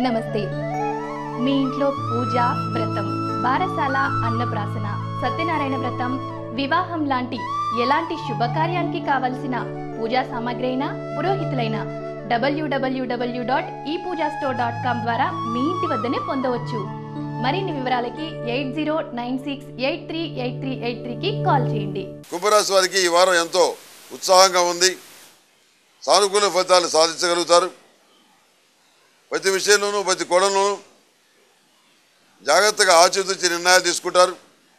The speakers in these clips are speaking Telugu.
నమస్తే మీ ఇంట్లో పూజ వ్రతం బారసాల అన్నప్రాసన సత్యనారాయణ వ్రతం వివాహం లాంటి ఎలాంటి శుభకార్యానికి కావలసిన పూజా సామాగ్రి అయినా పురోహితులైన డబ్ల్యూడబ్ల్యూడబ్ల్యూ డాట్ ఈ పూజా స్టోర్ డాట్ కామ్ ద్వారా మీ ఇంటి వద్దనే పొందవచ్చు మరిన్ని వివరాలకి eight zero nine six eight three eight three eight త్రీకి కాల్ చేయండి కుంభరాశి వారికి ఈ వారం ఎంతో ఉత్సాహంగా ఉంది సానుకూల ఫలితాలు సాధించగలుగుతారు ప్రతి విషయంలోనూ ప్రతి కోణంలోనూ జాగ్రత్తగా ఆచితూచి నిర్ణయాలు తీసుకుంటారు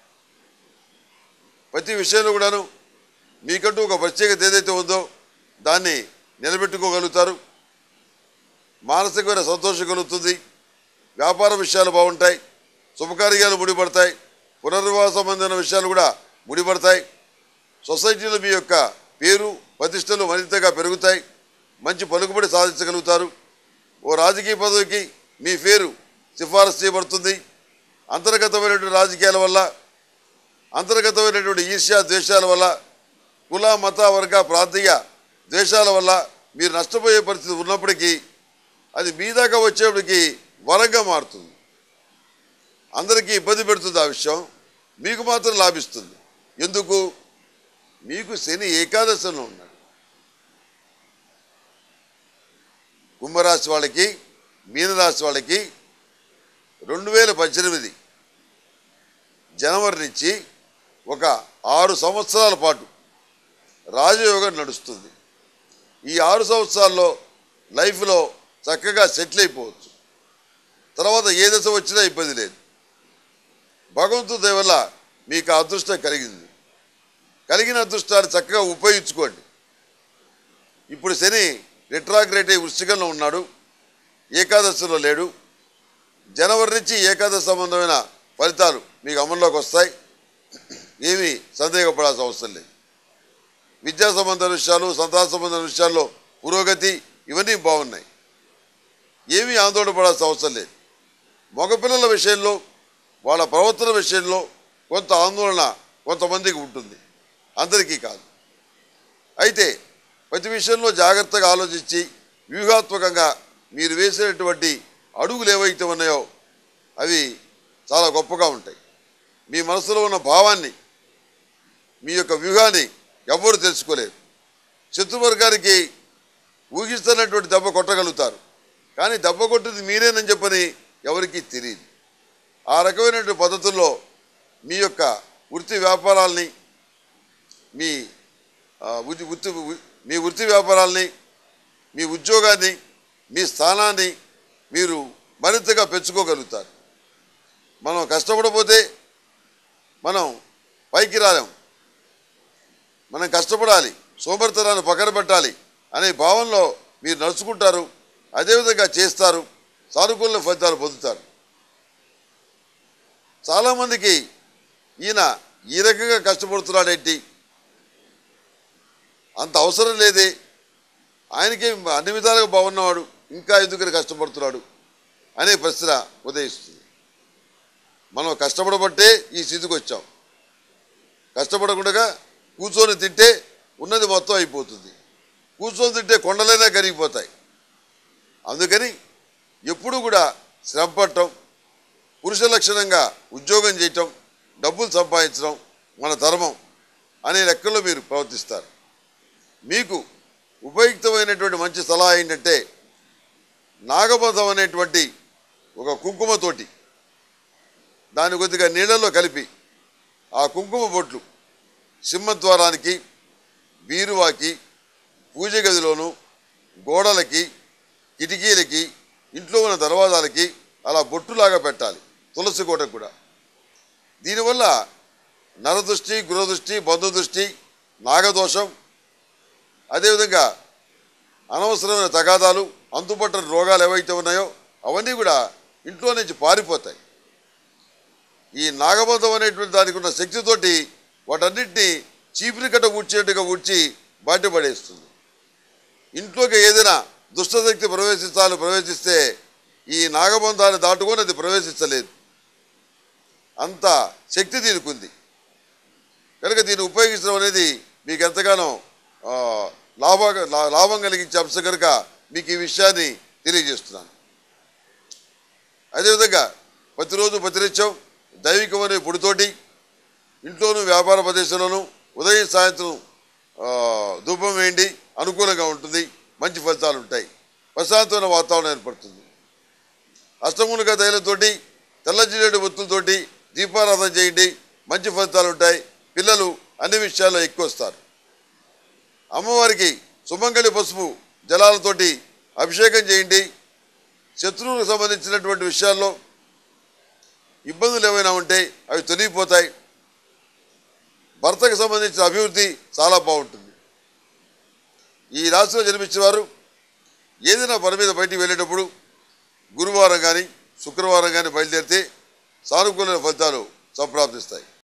ప్రతి విషయంలో కూడాను మీకంటూ ఒక ప్రత్యేకత ఏదైతే ఉందో దాన్ని నిలబెట్టుకోగలుగుతారు మానసికమైన సంతోషం కలుగుతుంది వ్యాపార విషయాలు బాగుంటాయి శుభకార్యాలు ముడిపడతాయి పునర్వివాహ సంబంధమైన విషయాలు కూడా ముడిపడతాయి సొసైటీలో మీ యొక్క పేరు ప్రతిష్టలు మరింతగా పెరుగుతాయి మంచి పలుకుబడి సాధించగలుగుతారు ఓ రాజకీయ పదవికి మీ పేరు సిఫారసు చేయబడుతుంది అంతర్గతమైనటువంటి రాజకీయాల వల్ల అంతర్గతమైనటువంటి ఈర్ష్యా ద్వేషాల వల్ల కుల మత వర్గ ప్రాంతీయ ద్వేషాల వల్ల మీరు నష్టపోయే పరిస్థితి ఉన్నప్పటికీ అది మీ దాకా వచ్చేప్పటికి వరంగా మారుతుంది అందరికీ ఇబ్బంది పెడుతుంది ఆ విషయం మీకు మాత్రం లాభిస్తుంది ఎందుకు మీకు శని ఏకాదశంలో ఉన్నాడు కుంభరాశి వాళ్ళకి మీనరాశి వాళ్ళకి రెండు వేల పద్దెనిమిది జనవరి నుంచి ఒక ఆరు సంవత్సరాల పాటు రాజయోగం నడుస్తుంది ఈ ఆరు సంవత్సరాల్లో లైఫ్లో చక్కగా సెటిల్ అయిపోవచ్చు తర్వాత ఏ దశ వచ్చినా ఇబ్బంది లేదు భగవంతుడి దయ వల్ల మీకు ఆ అదృష్టం కలిగింది కలిగిన అదృష్టాన్ని చక్కగా ఉపయోగించుకోండి ఇప్పుడు శని రిట్రాగ్రేట్ అయి వృశ్చికంలో ఉన్నాడు ఏకాదశిలో లేడు జనవరి నుంచి ఏకాదశి సంబంధమైన ఫలితాలు మీకు అమల్లోకి వస్తాయి ఏమీ సందేహపడాల్సిన అవసరం లేదు విద్యా సంబంధ విషయాలు సంతాన సంబంధ విషయాల్లో పురోగతి ఇవన్నీ బాగున్నాయి ఏమీ ఆందోళన పడాల్సిన అవసరం లేదు మగపిల్లల విషయంలో వాళ్ళ ప్రవర్తన విషయంలో కొంత ఆందోళన కొంతమందికి ఉంటుంది అందరికీ కాదు అయితే ప్రతి విషయంలో జాగ్రత్తగా ఆలోచించి వ్యూహాత్మకంగా మీరు వేసినటువంటి అడుగులు ఏవైతే ఉన్నాయో అవి చాలా గొప్పగా ఉంటాయి మీ మనసులో ఉన్న భావాన్ని మీ యొక్క వ్యూహాన్ని ఎవ్వరు తెలుసుకోలేరు శత్రువర్గానికి ఊహిస్తున్నటువంటి దెబ్బ కొట్టగలుగుతారు కానీ దెబ్బ కొట్టింది మీరేనని చెప్పని ఎవరికీ తెలియదు ఆ రకమైనటువంటి పద్ధతుల్లో మీ యొక్క వృత్తి వ్యాపారాల్ని మీ ఆ, వృత్తి వృత్తి మీ వృత్తి వ్యాపారాల్ని మీ ఉద్యోగాన్ని మీ స్థానాన్ని మీరు మరింతగా పెంచుకోగలుగుతారు మనం కష్టపడపోతే మనం పైకి రాలేం మనం కష్టపడాలి సోమరితనాన్ని పక్కన పెట్టాలి అనే భావనలో మీరు నడుచుకుంటారు అదేవిధంగా చేస్తారు సానుకూల ఫలితాలు పొందుతారు చాలామందికి ఈయన ఈ రకంగా కష్టపడుతున్నాడేంటి అంత అవసరం లేదే ఆయనకే అన్ని విధాలుగా బాగున్నవాడు ఇంకా ఎందుకని కష్టపడుతున్నాడు అనే ప్రశ్న ఉదయిస్తుంది మనం కష్టపడబట్టే ఈ స్థితికి వచ్చాం కష్టపడకుండా కూర్చొని తింటే ఉన్నది మొత్తం అయిపోతుంది కూర్చొని తింటే కొండలైనా కరిగిపోతాయి అందుకని ఎప్పుడు కూడా శ్రమ పడటం పురుష లక్షణంగా ఉద్యోగం చేయటం డబ్బులు సంపాదించడం మన ధర్మం అనే లెక్కల్లో మీరు ప్రవర్తిస్తారు మీకు ఉపయుక్తమైనటువంటి మంచి సలహా ఏంటంటే నాగబంధం అనేటువంటి ఒక కుంకుమతోటి దాని కొద్దిగా నీళ్ళలో కలిపి ఆ కుంకుమ బొట్లు సింహద్వారానికి బీరువాకి పూజ గదిలోను గోడలకి కిటికీలకి ఇంట్లో ఉన్న దర్వాజాలకి అలా బొట్టులాగా పెట్టాలి తులసి కోటకు కూడా దీనివల్ల నరదృష్టి గృహదృష్టి బంధుదృష్టి నాగదోషం అదేవిధంగా అనవసరమైన తగాదాలు అంతుపట్టని రోగాలు ఏవైతే ఉన్నాయో అవన్నీ కూడా ఇంట్లో నుంచి పారిపోతాయి ఈ నాగబంధం అనేటువంటి దానికి ఉన్న శక్తితోటి వాటన్నిటిని చీపిరి కట్ట ఊడ్చేట్టుగా ఊడ్చి బయటపడేస్తుంది ఇంట్లోకి ఏదైనా దుష్టశక్తి ప్రవేశించాలని ప్రవేశిస్తే ఈ నాగబంధాన్ని దాటుకొని అది ప్రవేశించలేదు అంత శక్తి దీనికి ఉంది కనుక దీన్ని ఉపయోగించడం అనేది మీకు ఎంతగానో ఆ, లాభ లా- లాభం కలిగించే అంశం కనుక మీకు ఈ విషయాన్ని తెలియజేస్తున్నాను అదేవిధంగా ప్రతిరోజు ప్రతినిత్యం దైవికమనే పొడితోటి ఇంట్లోనూ వ్యాపార ప్రదేశంలోనూ ఉదయం సాయంత్రం ఆ, ధూపం వేయండి అనుకూలంగా ఉంటుంది మంచి ఫలితాలు ఉంటాయి ప్రశాంతమైన వాతావరణం ఏర్పడుతుంది అష్టములుగా తైలంతోటి తెల్ల జిల్లేడు ఒత్తులతోటి దీపారాధన చేయండి మంచి ఫలితాలు ఉంటాయి పిల్లలు అన్ని విషయాల్లో ఎక్కువ వస్తారు అమ్మవారికి సుమంగళి పసుపు జలాలతోటి అభిషేకం చేయండి శత్రువులకు సంబంధించినటువంటి విషయాల్లో ఇబ్బందులు ఏమైనా ఉంటే అవి తొలగిపోతాయి భర్తకు సంబంధించిన అభివృద్ధి చాలా బాగుంటుంది ఈ రాశిలో జన్మించిన వారు ఏదైనా పని మీద బయటికి వెళ్ళేటప్పుడు గురువారం కానీ శుక్రవారం కానీ బయలుదేరితే సానుకూల ఫలితాలు సంప్రాప్తిస్తాయి